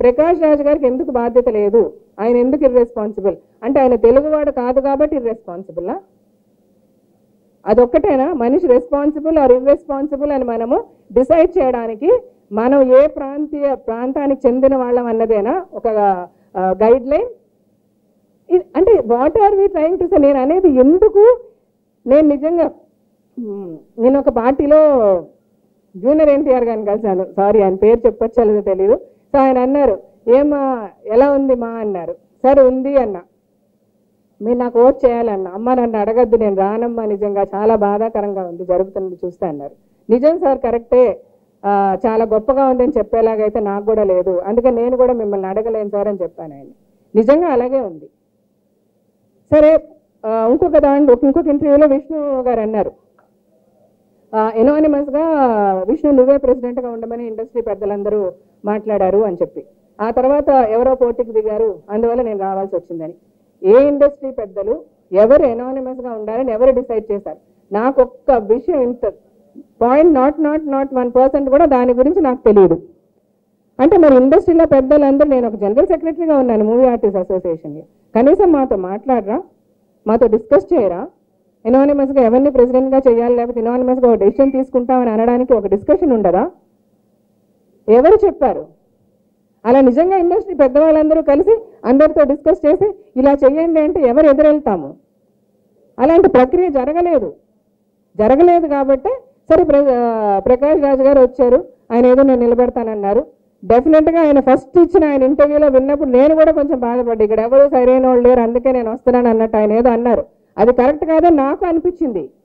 ప్రకాష్ రాజ్ గారికి ఎందుకు బాధ్యత లేదు ఆయన ఎందుకు ఇర్రెస్పాన్సిబుల్ అంటే ఆయన తెలుగువాడు కాదు కాబట్టి ఇర్రెస్పాన్సిబుల్లా అదొక్కటేనా మనిషి రెస్పాన్సిబుల్ ఆర్ ఇర్రెస్పాన్సిబుల్ అని మనము డిసైడ్ చేయడానికి మనం ఏ ప్రాంతీయ ప్రాంతానికి చెందిన వాళ్ళం అన్నదేనా ఒక గైడ్ లైన్ అంటే what are we trying to say నేను అనేది ఎందుకు నేను నిజంగా మ్, నేను ఒక పార్టీలో జూనియర్ ఎన్టీఆర్ గారిని కలిశాను సారీ ఆయన పేరు చెప్పొచ్చో లేదో తెలియదు సో ఆయన అన్నారు ఏమా ఎలా ఉంది మా అన్నారు సరే ఉంది అన్న మీరు నాకు ఓట్ చేయాలన్న అమ్మ నన్ను అడగద్దు నేను రానమ్మా నిజంగా చాలా బాధాకరంగా ఉంది జరుగుతున్నది చూస్తే అన్నారు నిజం సార్ కరెక్టే ఆ, చాలా గొప్పగా ఉందని చెప్పేలాగైతే నాకు కూడా లేదు అందుకే నేను కూడా మిమ్మల్ని అడగలేను సార్ అని చెప్పాను ఆయన నిజంగా అలాగే ఉంది సరే ఆ, ఇంకొక దాంట్లో ఇంకొక ఇంటర్వ్యూలో విష్ణు గారు అన్నారు ఎనానిమస్ గా విష్ణు నువ్వే ప్రెసిడెంట్ గా ఉండమని ఇండస్ట్రీ పెద్దలందరూ మాట్లాడారు అని చెప్పి ఆ తర్వాత ఎవరో పోటీకి దిగారు అందువల్ల నేను రావాల్సి వచ్చిందని ఏ ఇండస్ట్రీ పెద్దలు ఎవరు ఎనానిమస్ గా ఉండాలని ఎవరు డిసైడ్ చేశారు నాకు ఒక్క విషయం ఇంత point nought nought nought one percent కూడా దాని గురించి నాకు తెలియదు అంటే మరి ఇండస్ట్రీలో పెద్దలందరూ నేను ఒక జనరల్ సెక్రటరీగా ఉన్నాను మూవీ ఆర్టిస్ట్ అసోసియేషన్లో కనీసం మాతో మాట్లాడరా మాతో డిస్కస్ చేయరా ఎనానిమస్గా ఎవరిని ప్రెసిడెంట్గా చేయాలి లేకపోతే ఎనానిమస్గా ఒక డెసిషన్ తీసుకుంటామని అనడానికి ఒక డిస్కషన్ ఉండదా ఎవరు చెప్పారు అలా నిజంగా ఇండస్ట్రీ పెద్దవాళ్ళందరూ కలిసి అందరితో డిస్కస్ చేసి ఇలా చెయ్యండి అంటే ఎవరు ఎదురెళ్తాము అలాంటి ప్రక్రియ జరగలేదు జరగలేదు కాబట్టి సరే ప్ర ఆ, ప్రకాష్ రాజు గారు వచ్చారు ఆయన ఏదో నేను నిలబెడతానన్నారు డెఫినెట్గా ఆయన ఫస్ట్ ఇచ్చిన ఆయన ఇంటర్వ్యూలో విన్నప్పుడు నేను కూడా కొంచెం బాధపడ్డా ఇక్కడ ఎవరు సరైన వాళ్ళు లేరు అందుకే నేను వస్తున్నాను అన్నట్టు ఆయన ఏదో అన్నారు అది కరెక్ట్ కాదని నాకు అనిపించింది